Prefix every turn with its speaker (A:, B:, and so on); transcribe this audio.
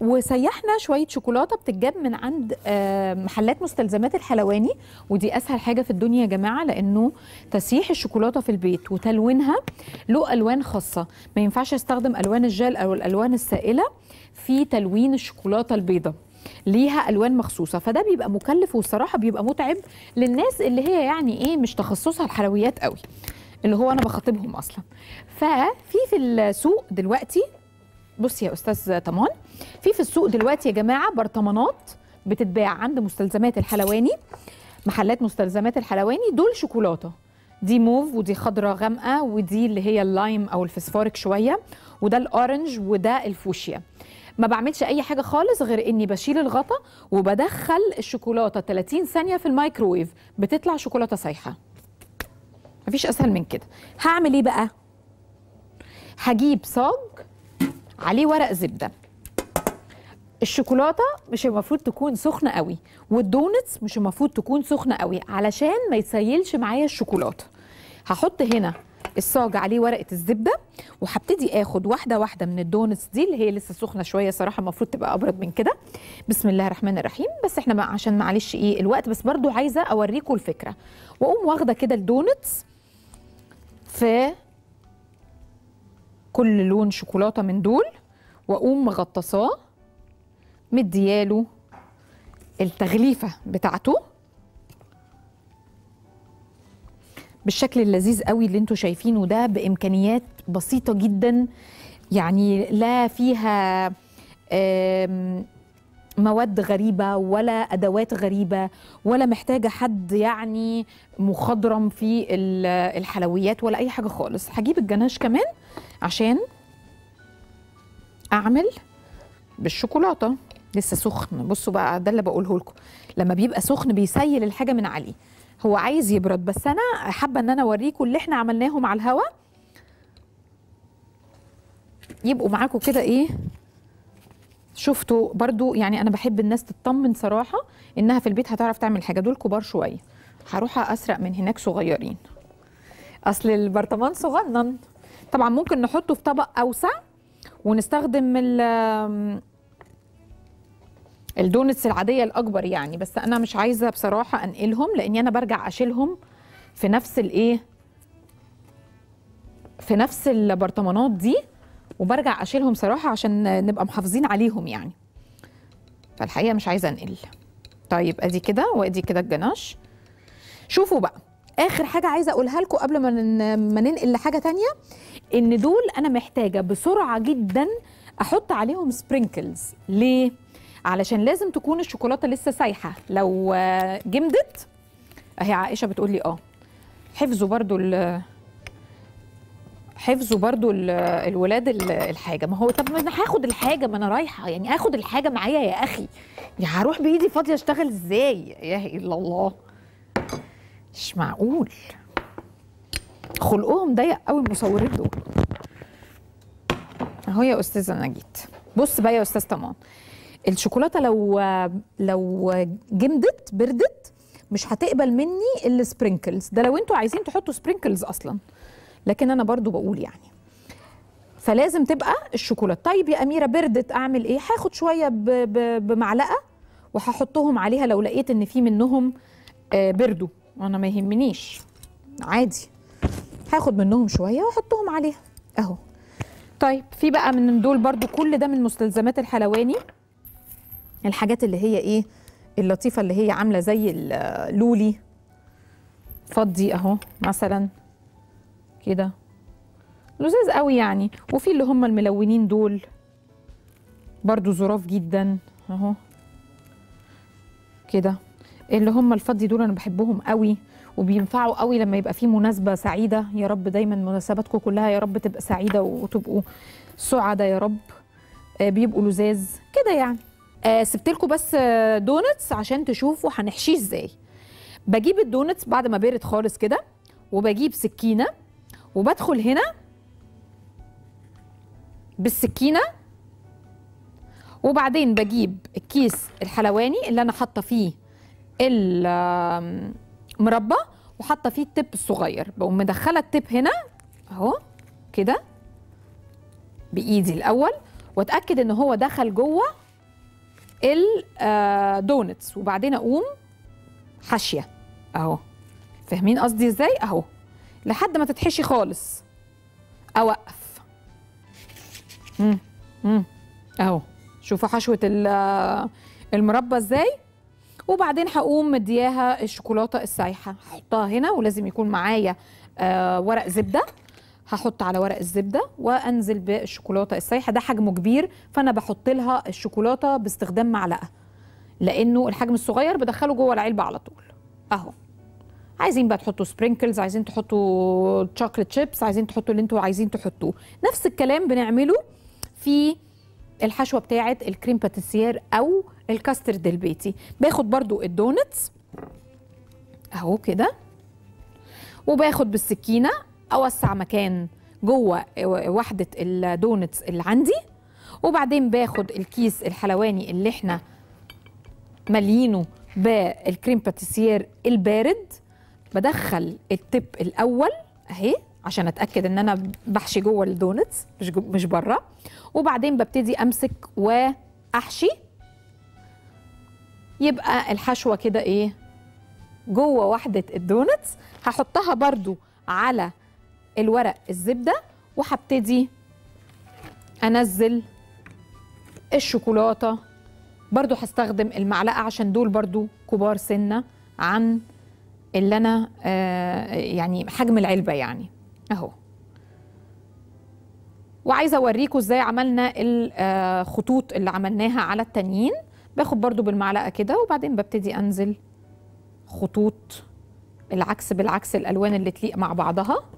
A: وسيحنا شويه شوكولاته بتتجاب من عند آه، محلات مستلزمات الحلواني ودي اسهل حاجه في الدنيا يا جماعه لانه تسييح الشوكولاته في البيت وتلوينها له الوان خاصه ما ينفعش استخدم الوان الجل او الالوان السائله في تلوين الشوكولاته البيضاء ليها الوان مخصوصه فده بيبقى مكلف والصراحه بيبقى متعب للناس اللي هي يعني ايه مش تخصصها الحلويات قوي اللي هو انا بخاطبهم اصلا ففي في السوق دلوقتي بصي يا استاذ طمان في في السوق دلوقتي يا جماعه برطمانات بتتباع عند مستلزمات الحلواني محلات مستلزمات الحلواني دول شوكولاته دي موف ودي خضراء غامقه ودي اللي هي اللايم او الفسفورك شويه وده الاورنج وده الفوشيا ما بعملش اي حاجه خالص غير اني بشيل الغطا وبدخل الشوكولاته 30 ثانيه في الميكروويف بتطلع شوكولاته سايحه مفيش اسهل من كده هعمل ايه بقى هجيب صاج عليه ورق زبده الشوكولاته مش المفروض تكون سخنه قوي والدونتس مش المفروض تكون سخنه قوي علشان ما يسيلش معايا الشوكولاته هحط هنا الصاج عليه ورقه الزبده وهبتدي اخد واحده واحده من الدونتس دي اللي هي لسه سخنه شويه صراحه المفروض تبقى ابرد من كده بسم الله الرحمن الرحيم بس احنا بقى عشان معلش ايه الوقت بس برضو عايزه اوريكم الفكره واقوم واخده كده الدونتس في كل لون شوكولاته من دول واقوم مغطساه مدياله التغليفه بتاعته بالشكل اللذيذ قوي اللي انتوا شايفينه ده بامكانيات بسيطه جدا يعني لا فيها آم، مواد غريبة ولا أدوات غريبة ولا محتاجة حد يعني مخضرم في ال- الحلويات ولا أي حاجة خالص هجيب الجناش كمان عشان أعمل بالشوكولاتة لسه سخن بصوا بقى ده اللي بقوله لكم لما بيبقى سخن بيسيل الحاجة من عليه هو عايز يبرد بس أنا حابة إن أنا أوريكم اللي إحنا عملناهم على الهوا يبقوا معاكم كده إيه شفتوا برضو يعني انا بحب الناس تطمن صراحه انها في البيت هتعرف تعمل حاجه دول كبار شويه هروح اسرق من هناك صغيرين اصل البرطمان صغنن طبعا ممكن نحطه في طبق اوسع ونستخدم ال الدونتس العاديه الاكبر يعني بس انا مش عايزه بصراحه انقلهم لاني انا برجع اشيلهم في نفس الايه في نفس البرطمانات دي وبرجع اشيلهم صراحه عشان نبقى محافظين عليهم يعني فالحقيقه مش عايزه انقل طيب ادي كده وادي كده الجناش شوفوا بقى اخر حاجه عايزه اقولها لكم قبل ما ن- ما ننقل لحاجه تانية ان دول انا محتاجه بسرعه جدا احط عليهم سبرينكلز ليه علشان لازم تكون الشوكولاته لسه سايحه لو آه، جمدت اهي عائشه بتقول لي اه حفظوا برضو ال- حفظوا برضو ال- الولاد ال- الحاجه ما هو طب ما انا هاخد الحاجه ما انا رايحه يعني اخد الحاجه معايا يا اخي يا هروح بايدي فاضيه اشتغل ازاي يا إله الا الله مش معقول خلقهم ضيق قوي المصورين دول اهو يا استاذه انا جيت بص بقى يا استاذ طمان الشوكولاته لو لو جمدت بردت مش هتقبل مني السبرينكلز ده لو انتوا عايزين تحطوا سبرينكلز اصلا لكن انا برضو بقول يعني فلازم تبقى الشوكولاته طيب يا اميره بردت اعمل ايه هاخد شويه ب- ب- بمعلقه وهحطهم عليها لو لقيت ان في منهم آه، بردوا انا ما يهمنيش عادي هاخد منهم شويه واحطهم عليها اهو طيب في بقى من دول برضو كل ده من مستلزمات الحلواني الحاجات اللي هي ايه اللطيفه اللي هي عامله زي اللولي فضي اهو مثلا كده لذيذ قوي يعني وفي اللي هم الملونين دول برضو ظراف جدا اهو كده اللي هم الفضي دول انا بحبهم قوي وبينفعوا قوي لما يبقى في مناسبه سعيده يا رب دايما مناسباتكم كلها يا رب تبقى سعيده وتبقوا سعداء يا رب آه، بيبقوا لذاذ كده يعني آه سبت لكم بس آه، دونتس عشان تشوفوا هنحشيه ازاي بجيب الدونتس بعد ما بارد خالص كده وبجيب سكينه وبدخل هنا بالسكينه وبعدين بجيب الكيس الحلواني اللي انا حاطه فيه المربى وحاطه فيه التب الصغير بقوم مدخله التب هنا اهو كده بايدي الاول واتاكد ان هو دخل جوه الدونتس وبعدين اقوم حاشيه اهو فاهمين قصدي ازاي اهو لحد ما تتحشي خالص اوقف امم امم اهو شوفوا حشوه ال- المربى ازاي وبعدين هقوم مدياها الشوكولاته السايحه هحطها هنا ولازم يكون معايا آه ورق زبده هحط على ورق الزبده وانزل بالشوكولاته السايحه ده حجمه كبير فانا بحط لها الشوكولاته باستخدام معلقه لانه الحجم الصغير بدخله جوه العلبه على طول اهو عايزين بقى تحطوا سبرينكلز عايزين تحطوا تشوكلت شيبس عايزين تحطوا اللي انتوا عايزين تحطوه نفس الكلام بنعمله في الحشوه بتاعه الكريم باتيسير او الكاسترد البيتي باخد برضو الدونتس اهو كده وباخد بالسكينه اوسع مكان جوه وحده الدونتس اللي عندي وبعدين باخد الكيس الحلواني اللي احنا مالينه بالكريم باتيسير البارد بدخل التب الاول اهي عشان اتاكد ان انا بحشي جوه الدونتس مش جو مش بره وبعدين ببتدي امسك واحشي يبقى الحشوه كده ايه جوه وحده الدونتس هحطها برضو على الورق الزبده وهبتدي انزل الشوكولاته برضو هستخدم المعلقه عشان دول برضو كبار سنه عن اللي انا آه يعني حجم العلبه يعني اهو وعايزه اوريكم ازاي عملنا الخطوط اللي عملناها على التانيين باخد برضو بالمعلقه كده وبعدين ببتدي انزل خطوط العكس بالعكس الالوان اللي تليق مع بعضها